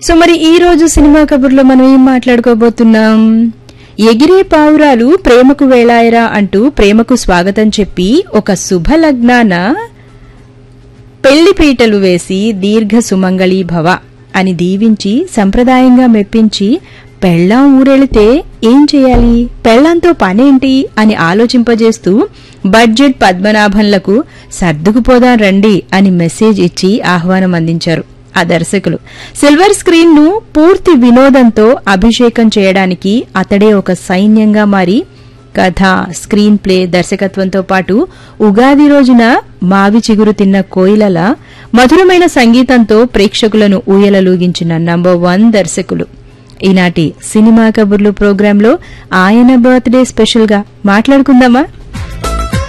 so మరి ఈ రోజు సినిమా కబుర్లో మనం ఏం మాట్లాడుకోబోతున్నాం ఎగిరే పావురాలు ప్రేమకు వేళాయరా అంటూ ప్రేమకు స్వాగతం చెప్పి ఒక శుభ లగ్నాన పెళ్లి పీటలు వేసి దీర్ఘ సుమంగళీ భవ అని దీవించి సంప్రదాయంగా మెప్పించి పెళ్ళాం ఊరెళితే ఏం చేయాలి పెళ్ళాంతో పనేంటి అని ఆలోచింపజేస్తూ బడ్జెట్ పద్మనాభంలకు సర్దుకుపోదాం రండి అని మెసేజ్ ఇచ్చి ఆహ్వానం అందించారు ఆ దర్శకులు సిల్వర్ స్క్రీన్ ను పూర్తి వినోదంతో అభిషేకం చేయడానికి అతడే ఒక సైన్యంగా మారి కథ స్క్రీన్ ప్లే దర్శకత్వంతో పాటు ఉగాది రోజున మావి చిగురు తిన్న కోయిలల మధురమైన సంగీతంతో ప్రేక్షకులను ఊయలలూగించిన నంబర్ వన్ దర్శకులు ఈనాటి సినిమా కబుర్లు ప్రోగ్రాంలో ఆయన బర్త్డే స్పెషల్ గా మాట్లాడుకుందామా